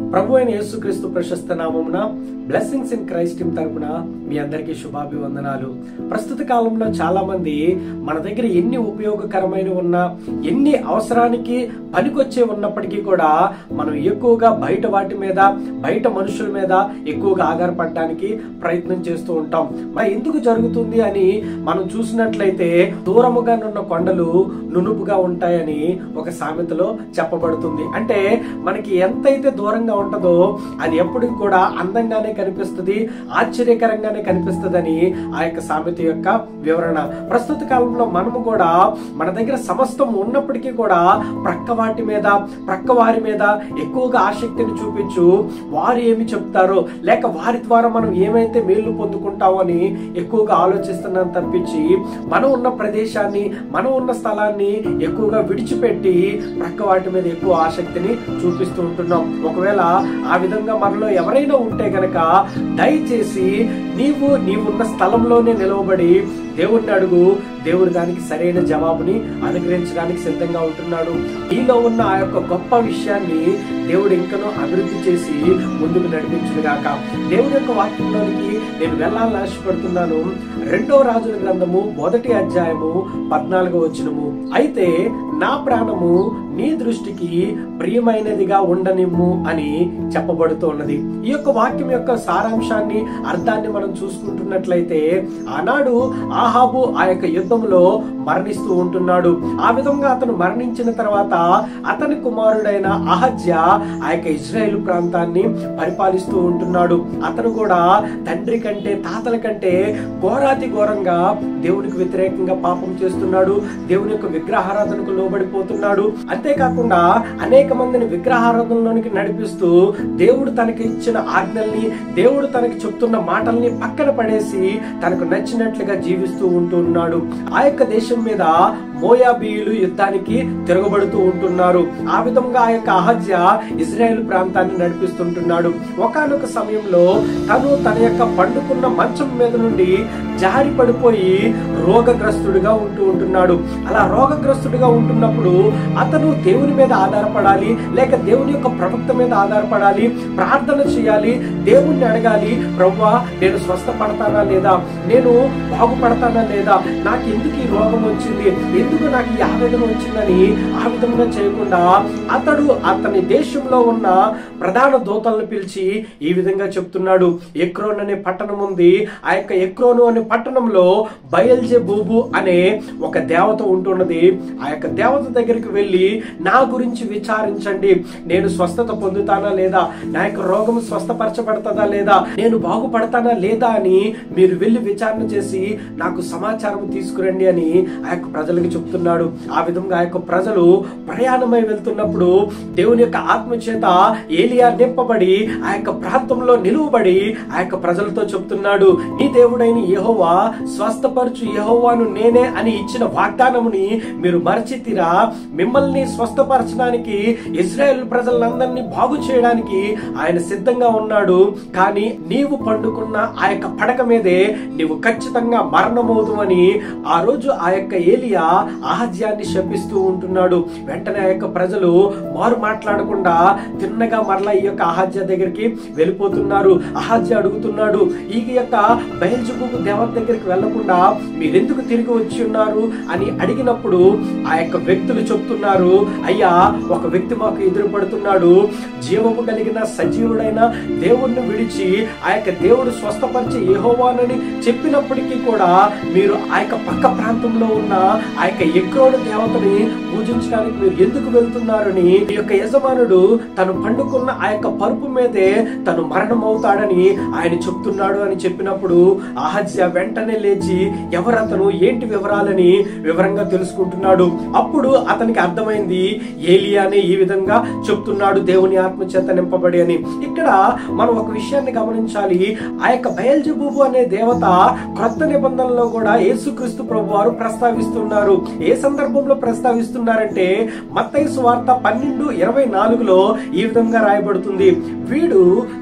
ప్రభు అయిన యేసుక్రీస్తు ప్రశస్త నామమున బ్లెస్సింగ్స్ ఇన్ క్రైస్ట్ టీమ్ తరపున మీ అందరికీ శుభాభివందనాలు ప్రస్తుత కాలంలో చాలా మంది మన దగ్గర ఎన్ని ఉపయోగకరమైన ఉన్నా ఎన్ని అవసరానికి పనికొచ్చే ఉన్నప్పటికీ కూడా మనం ఎక్కువగా బయట వాటి మీద బయట మనుషుల మీద ఎక్కువగా ఆధారపడడానికి ప్రయత్నం చేస్తూ ఉంటాం మరి ఎందుకు జరుగుతుంది అని మనం చూసినట్లయితే దూరముగా నున్న కొండలు నునుపుగా ఉంటాయని ఒక సామెతలో చెప్పబడుతుంది అంటే మనకి ఎంతైతే దూరంగా ఉంటుందో అది ఎప్పటికి కూడా అందంగానే కనిపిస్తుంది ఆశ్చర్యకరంగానే కనిపిస్తుందని ఆ యొక్క సామెత యొక్క వివరణ ప్రస్తుత కాలంలో మనము కూడా మన దగ్గర సమస్తం ఉన్నప్పటికీ కూడా ప్రక్క వాటి మీద ప్రక్క వారి మీద ఎక్కువగా ఆసక్తిని చూపించు వారు ఏమి చెప్తారో లేక వారి ద్వారా మనం ఏమైతే మేలు పొందుకుంటామో అని ఎక్కువగా ఆలోచిస్తున్నాం తప్పించి మనం ఉన్న ప్రదేశాన్ని మనం ఉన్న స్థలాన్ని ఎక్కువగా విడిచిపెట్టి ప్రక్క వాటి మీద ఎక్కువ ఆసక్తిని చూపిస్తూ ఉంటున్నాం ఒకవేళ ఆ విధంగా మనలో ఎవరైనా ఉంటే గనక దయచేసి నీవు నీవున్న స్థలంలోనే నిలవబడి దేవుణ్ణి అడుగు దేవుడు దానికి సరైన జవాబుని అనుగ్రహించడానికి సిద్ధంగా ఉంటున్నాడు నీలో ఉన్న ఆ యొక్క గొప్ప విషయాన్ని దేవుడు ఇంకనూ అభివృద్ధి చేసి ముందుకు నడిపించుగాక దేవుడి యొక్క వాక్యంలోనికి నేను వెళ్ళాలని ఆశపడుతున్నాను రెండవ రాజుల గ్రంథము మొదటి అధ్యాయము పద్నాలుగో వచనము అయితే నా ప్రాణము నీ దృష్టికి ప్రియమైనదిగా ఉండనిమ్ము అని చెప్పబడుతున్నది ఈ యొక్క వాక్యం యొక్క సారాంశాన్ని అర్థాన్ని మనం చూసుకుంటున్నట్లయితే ఆనాడు ఆహాబు ఆ యొక్క యుద్ధంలో మరణిస్తూ ఉంటున్నాడు ఆ విధంగా అతను మరణించిన తర్వాత అతని కుమారుడైన అహజ్య ఆ యొక్క ఇజ్రాయేల్ ప్రాంతాన్ని పరిపాలిస్తూ ఉంటున్నాడు అతను కూడా తండ్రి కంటే తాతల కంటే ఘోరాతి ఘోరంగా దేవునికి వ్యతిరేకంగా పాపం చేస్తున్నాడు దేవుని యొక్క విగ్రహారాధనకు లోబడిపోతున్నాడు అంతేకాకుండా అనేక మందిని విగ్రహారాధనలోనికి నడిపిస్తూ దేవుడు తనకి ఇచ్చిన ఆజ్ఞల్ని దేవుడు తనకి చెప్తున్న మాటల్ని పక్కన పడేసి తనకు నచ్చినట్లుగా జీవిస్తూ ఉంటున్నాడు ఆ యొక్క దేశం మీద మోయాబీయులు యుద్ధానికి తిరగబడుతూ ఉంటున్నారు ఆ విధంగా ఆ యొక్క అహజ్య ఇజ్రాయెల్ ప్రాంతాన్ని నడిపిస్తుంటున్నాడు ఒకనొక సమయంలో తను తన యొక్క పండుకున్న మంచం మీద నుండి జారి పడిపోయి రోగగ్రస్తుడిగా ఉంటూ ఉంటున్నాడు అలా రోగగ్రస్తుడిగా ఉంటున్నప్పుడు అతను దేవుని మీద ఆధారపడాలి లేక దేవుని యొక్క ప్రవక్త మీద ఆధారపడాలి ప్రార్థన చేయాలి దేవుణ్ణి అడగాలి ప్రవ్వా నేను స్వస్థపడతానా లేదా నేను బాగుపడతానా లేదా నాకు ఎందుకు ఈ రోగం వచ్చింది ఎందుకు నాకు ఈ ఆవేదన వచ్చిందని ఆ విధంగా చేయకుండా అతడు అతని దేశంలో ఉన్న ప్రధాన దూతలను పిలిచి ఈ విధంగా చెప్తున్నాడు ఎక్రోన్ అనే పట్టణం ఉంది ఆ యొక్క ఎక్రోను అనే పట్టణంలో బయల్జే బూబు అనే ఒక దేవత ఉంటున్నది ఆ యొక్క దేవత దగ్గరికి వెళ్ళి నా గురించి విచారించండి నేను స్వస్థత పొందుతానా లేదా నా యొక్క రోగం స్వస్థపరచబడతాదా లేదా నేను బాగుపడతానా లేదా అని మీరు వెళ్ళి విచారణ చేసి నాకు సమాచారం తీసుకురండి అని ఆ యొక్క ప్రజలకు చెప్తున్నాడు ఆ విధంగా ఆ యొక్క ప్రజలు ప్రయాణమై వెళ్తున్నప్పుడు దేవుని యొక్క ఆత్మ చేత ఏలియా నింపబడి ఆ యొక్క ప్రాంతంలో నిలువబడి ఆ యొక్క ప్రజలతో చెప్తున్నాడు నీ దేవుడైన యెహోవా స్వస్థపరచు యెహోవాను నేనే అని ఇచ్చిన వాగ్దానముని మీరు మరచితిరా మిమ్మల్ని స్వస్థపరచడానికి ఇజ్రాయెల్ ప్రజలందరినీ బాగు చేయడానికి ఆయన సిద్ధంగా ఉన్నాడు కానీ నీవు పండుకున్న ఆ యొక్క పడక మీదే నీవు ఖచ్చితంగా మరణమవుతామని ఆ రోజు ఆ యొక్క ఏలియా ఆహాజ్యాన్ని శపిస్తూ ఉంటున్నాడు వెంటనే ఆ యొక్క ప్రజలు మారు మాట్లాడకుండా తిన్నగా మరలా ఈ యొక్క ఆహాజ్య దగ్గరికి వెళ్ళిపోతున్నారు ఆహాజ్య అడుగుతున్నాడు ఈ యొక్క బయల్జుబు దేవత దగ్గరికి వెళ్లకుండా మీరెందుకు తిరిగి వచ్చి ఉన్నారు అని అడిగినప్పుడు ఆ యొక్క వ్యక్తులు చెప్తున్నారు అయ్యా ఒక వ్యక్తి మాకు ఎదురుపడుతున్నాడు జీవము కలిగిన సజీవుడైన దేవుణ్ణి విడిచి ఆ యొక్క దేవుడు స్వస్థపరిచే యెహోవానని చెప్పినప్పటికీ కూడా మీరు ఆ యొక్క పక్క ప్రాంతంలో ఉన్న ఆ యొక్క ఎక్రోడు దేవతని పూజించడానికి మీరు ఎందుకు వెళ్తున్నారని ఈ యొక్క యజమానుడు తను పండుకున్న ఆ యొక్క పరుపు మీదే తను మరణం అవుతాడని ఆయన చెప్తున్నాడు అని చెప్పినప్పుడు ఆహజ్య వెంటనే లేచి ఎవరతను ఏంటి వివరాలని వివరంగా తెలుసుకుంటున్నాడు అప్పుడు అతనికి అర్థమైంది ఏలియానే ఈ విధంగా చెప్తున్నాడు దేవుని ఆత్మ చేత నింపబడి అని ఇక్కడ మనం ఒక విషయాన్ని గమనించాలి ఆ యొక్క బయల్జబూబు అనే దేవత క్రొత్త నిబంధనలో కూడా యేసుక్రీస్తు ప్రభు వారు ప్రస్తావిస్తున్నారు ఏ సందర్భంలో ప్రస్తావిస్తున్నారంటే మత్తయి సువార్త పన్నెండు ఇరవై నాలుగులో ఈ విధంగా రాయబడుతుంది వీడు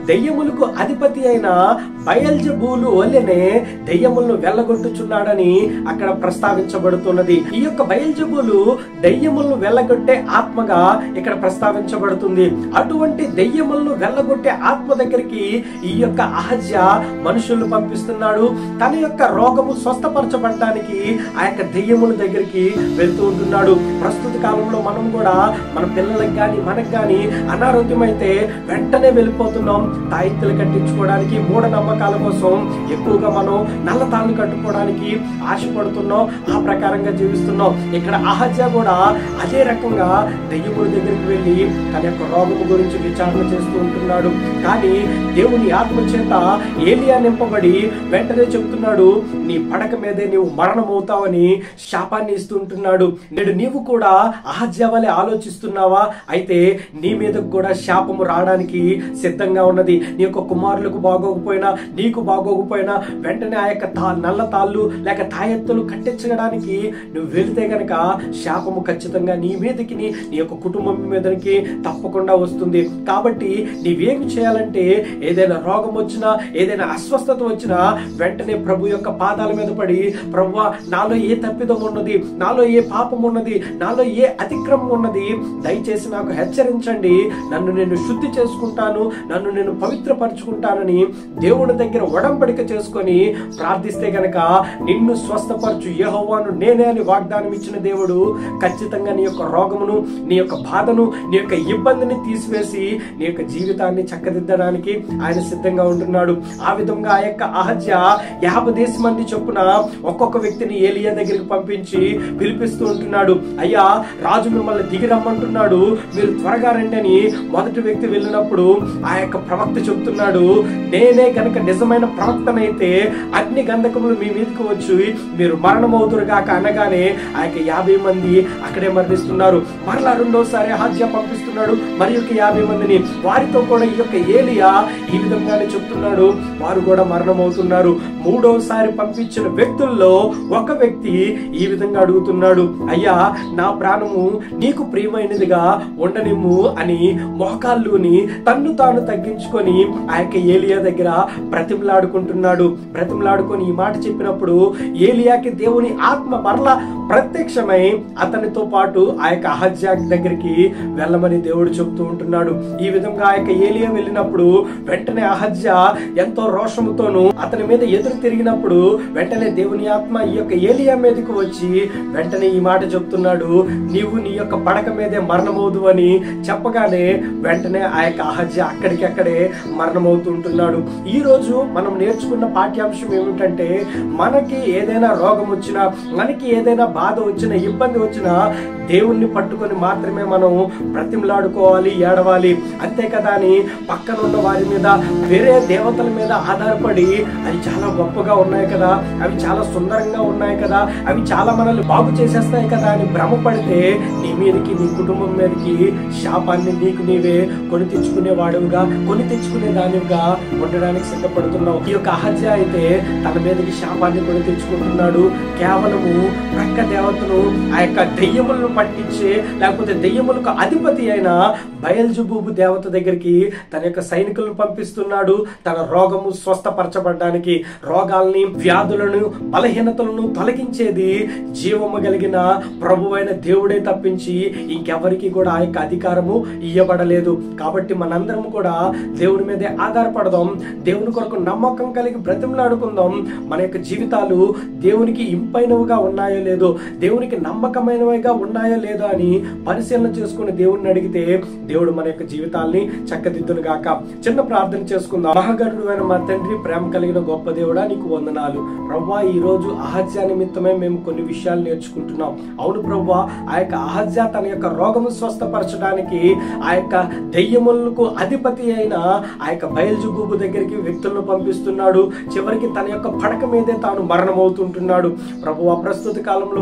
దెయ్యములకు అధిపతి అయిన బయల్జబూలు వల్లనే దెయ్యములను వెళ్ళగొట్టుచున్నాడని అక్కడ ప్రస్తావించబడుతున్నది ఈ యొక్క బయల్జబూలు దెయ్యములను వెళ్ళగొట్టే ఆత్మగా ఇక్కడ ప్రస్తావించబడుతుంది అటువంటి దెయ్యములను వెళ్ళగొట్టే ఆత్మ దగ్గరికి ఈ యొక్క అహజ్య మనుషులను పంపిస్తున్నాడు తన యొక్క రోగము స్వస్థపరచబడటానికి ఆ యొక్క దెయ్యముల దగ్గరికి వెళ్తూ ఉంటున్నాడు ప్రస్తుత కాలంలో మనం కూడా మన పిల్లలకు కానీ మనకు కానీ అనారోగ్యం అయితే వెంటనే వెళ్ళిపోతున్నాం తాయిత్తులు కట్టించుకోవడానికి మూఢనమ్మకాల కోసం ఎక్కువగా మనం నల్ల తాళ్ళు కట్టుకోవడానికి ఆశపడుతున్నాం ఆ ప్రకారంగా జీవిస్తున్నాం ఇక్కడ అహజ్య కూడా అదే రకంగా దెయ్యముల దగ్గరికి వెళ్ళి తన యొక్క రోగము గురించి విచారణ చేస్తూ ఉంటున్నాడు కానీ దేవుని ఆత్మ చేత ఏలియా నింపబడి వెంటనే చెబుతున్నాడు నీ పడక మీదే నీవు మరణమవుతావని శాపాన్ని ఇస్తుంటున్నాడు నేడు నీవు కూడా అహజ్య వలె ఆలోచిస్తున్నావా అయితే నీ మీదకు కూడా శాపము రావడానికి సిద్ధంగా ఉన్నది నీ యొక్క కుమారులకు బాగోకపోయినా నీకు బాగోకపోయినా వెంటనే ఆ యొక్క తా నల్ల తాళ్ళు లేక తాయెత్తులు కట్టించడానికి నువ్వు వెళితే గనక శాపము ఖచ్చితంగా నీ మీదకి నీ నీ యొక్క కుటుంబం మీదకి తప్పకుండా వస్తుంది కాబట్టి నీవేమి చేయాలంటే ఏదైనా రోగం వచ్చినా ఏదైనా అస్వస్థత వచ్చినా వెంటనే ప్రభు యొక్క పాదాల మీద పడి ప్రభు నాలో ఏ తప్పిదం ఉన్నది నాలో ఏ పాపం ఉన్నది నాలో ఏ అతిక్రమం ఉన్నది దయచేసి నాకు హెచ్చరించండి నన్ను నేను శుద్ధి చేసుకుంటాను నన్ను నేను పవిత్రపరచుకుంటానని దేవుని దగ్గర ఒడంబడిక చేసుకొని ప్రార్థిస్తే గనక నిన్ను స్వస్థపరచు యెహోవాను నేనే అని వాగ్దానం ఇచ్చిన దేవుడు ఖచ్చితంగా నీ యొక్క రోగమును నీ యొక్క బాధను నీ యొక్క ఇబ్బందిని తీసివేసి నీ యొక్క జీవితాన్ని చక్కదిద్దడానికి ఆయన సిద్ధంగా ఉంటున్నాడు ఆ విధంగా ఆ యొక్క అహజ్య యాభై దేశ మంది చొప్పున ఒక్కొక్క వ్యక్తిని ఏలియా దగ్గరికి పంపించి పిలిపిస్తూ ఉంటున్నాడు అయ్యా రాజు మిమ్మల్ని దిగి రమ్మంటున్నాడు మీరు త్వరగా రండి అని మొదటి వ్యక్తి వెళ్ళినప్పుడు ఆ యొక్క ప్రవక్త చెప్తున్నాడు నేనే గనక నిజమైన ప్రవక్తనైతే అగ్ని గంధకములు మీ మీదకి వచ్చి మీరు మరణమవుతురుగాక అనగానే ఆ యొక్క యాభై మంది అక్కడే మరణిస్తున్నారు మరలా రెండోసారి హాజ్య పంపిస్తున్నాడు మరి యొక్క యాభై మందిని వారితో కూడా ఈ యొక్క ఏలియా ఈ విధంగానే చెప్తున్నాడు వారు కూడా మరణమవుతున్నారు మూడోసారి పంపించిన వ్యక్తుల్లో ఒక వ్యక్తి ఈ విధంగా అడుగుతున్నాడు అయ్యా నా ప్రాణము నీకు ప్రియమైనదిగా ఉండనిమ్ము అని మోకాళ్ళుని తన్ను తాను తగ్గించుకొని ఆ యొక్క ఏలియా దగ్గర బ్రతిమలాడుకుంటున్నాడు బ్రతిమలాడుకొని ఈ మాట చెప్పినప్పుడు ఏలియాకి దేవుని ఆత్మ మరలా ప్రత్యక్షమై అతనితో పాటు ఆ యొక్క అహజ్యా దగ్గరికి వెళ్ళమని దేవుడు చెప్తూ ఉంటున్నాడు ఈ విధంగా ఆ యొక్క ఏలియా వెళ్ళినప్పుడు వెంటనే అహజ్య ఎంతో రోషముతోను అతని మీద ఎదురు తిరిగినప్పుడు వెంటనే దేవుని ఆత్మ ఈ యొక్క ఏలియా మీదకి వచ్చి వెంటనే ఈ మాట చెప్తున్నాడు నీవు నీ యొక్క పడక మీదే మరణమవుదు అని చెప్పగానే వెంటనే ఆ యొక్క అహజ్య అక్కడికి అక్కడే మరణమవుతుంటున్నాడు ఈ రోజు మనం నేర్చుకున్న పాఠ్యాంశం ఏమిటంటే మనకి ఏదైనా రోగం వచ్చినా మనకి ఏదైనా బాధ వచ్చినా ఇబ్బంది వచ్చినా దేవుణ్ణి పట్టుకొని మాత్రమే మనం బ్రతిమలాడుకోవాలి ఏడవాలి అంతే కదా అని పక్కన ఉన్న వారి మీద వేరే దేవతల మీద ఆధారపడి అవి చాలా గొప్పగా ఉన్నాయి కదా అవి చాలా సుందరంగా ఉన్నాయి కదా అవి చాలా మనల్ని బాగు చేసేస్తాయి కదా అని భ్రమపడితే నీ మీదకి నీ కుటుంబం మీదకి శాపాన్ని నీకు నీవే కొని తెచ్చుకునే వాడుగా కొని తెచ్చుకునే దానివిగా ఉండడానికి సిద్ధపడుతున్నావు ఈ యొక్క అహజ్య అయితే తన మీదకి శాపాన్ని కొని తెచ్చుకుంటున్నాడు కేవలము ప్రక్క దేవతను ఆ యొక్క దెయ్యములను పట్టించే లేకపోతే దెయ్యములకు అధిపతి అయిన బయల్జుబూబు దేవత దగ్గరికి తన యొక్క సైనికులను పంపిస్తున్నాడు తన రోగము స్వస్థపరచబడడానికి రోగాల్ని వ్యాధులను బలహీనతలను తొలగించేది జీవము కలిగిన ప్రభువైన దేవుడే తప్పించి ఇంకెవరికి కూడా ఆ యొక్క అధికారము ఇయ్యబడలేదు కాబట్టి మనందరం కూడా దేవుని మీదే ఆధారపడదాం దేవుని కొరకు నమ్మకం కలిగి బ్రతిమలాడుకుందాం మన యొక్క జీవితాలు దేవునికి ఇంపైనవిగా ఉన్నాయో లేదో దేవునికి నమ్మకమైనవిగా ఉన్నాయో లేదో అని పరిశీలన చేసుకుని దేవుణ్ణి అడిగితే దేవుడు మన యొక్క జీవితాల్ని చక్కదిద్దును గాక చిన్న ప్రార్థన చేసుకుందాం మహాగరుడు అయిన మా తండ్రి ప్రేమ కలిగిన గొప్ప దేవుడా నీకు వందనాలు ప్రవ్వా ఈ రోజు అహజ్య నిమిత్తమే మేము కొన్ని విషయాలు నేర్చుకుంటున్నాం అవును ప్రవ్వా ఆ యొక్క అహజ్య తన యొక్క రోగము స్వస్థపరచడానికి ఆ యొక్క దెయ్యములకు అధిపతి అయిన ఆ యొక్క బయల్జుబూబు దగ్గరికి వ్యక్తులను పంపిస్తున్నాడు చివరికి తన యొక్క పడక మీదే తాను మరణమవుతుంటున్నాడు ప్రభు ప్రస్తుత కాలంలో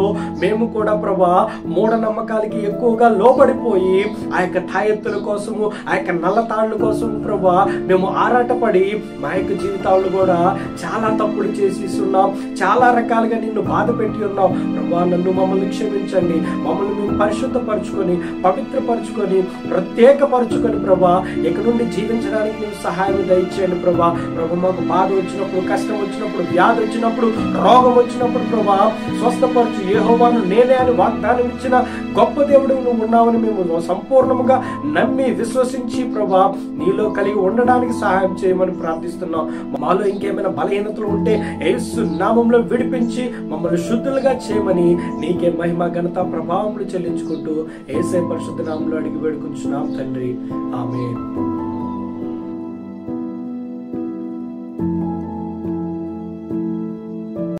మేము కూడా ప్రభా మూఢనమ్మకాలకి ఎక్కువగా లోబడిపోయి ఆ యొక్క తాయెత్తుల కోసము ఆ యొక్క నల్ల తాళ్ళ కోసం ప్రభా మేము ఆరాటపడి మా యొక్క జీవితాలు కూడా చాలా తప్పులు చేసిస్తున్నాం చాలా రకాలుగా నిన్ను బాధ పెట్టి ఉన్నాం ప్రభా నన్ను మమ్మల్ని క్షమించండి మమ్మల్ని మేము పరిశుద్ధపరచుకొని పవిత్రపరచుకొని ప్రత్యేకపరచుకొని ప్రభా ఇక నుండి జీవించడానికి మేము సహాయం దయచేయండి ప్రభా ప్రభు మాకు బాధ వచ్చినప్పుడు కష్టం వచ్చినప్పుడు వ్యాధి వచ్చినప్పుడు రోగం వచ్చినప్పుడు ప్రభా స్వస్థపరచు ఏహోవాను నేనే అని వాగ్దానం ఇచ్చిన గొప్ప దేవుడు నువ్వు ఉన్నావని మేము సంపూర్ణముగా నమ్మి విశ్వసించి ప్రభా నీలో కలిగి ఉండడానికి సహాయం చేయమని ప్రార్థిస్తున్నాం మాలో ఇంకేమైనా బలహీనతలు ఉంటే యేసు నామంలో విడిపించి మమ్మల్ని శుద్ధులుగా చేయమని నీకే మహిమ ఘనత ప్రభావములు చెల్లించుకుంటూ ఏసై పరిశుద్ధ నామంలో అడిగి వేడుకుంటున్నాం తండ్రి ఆమె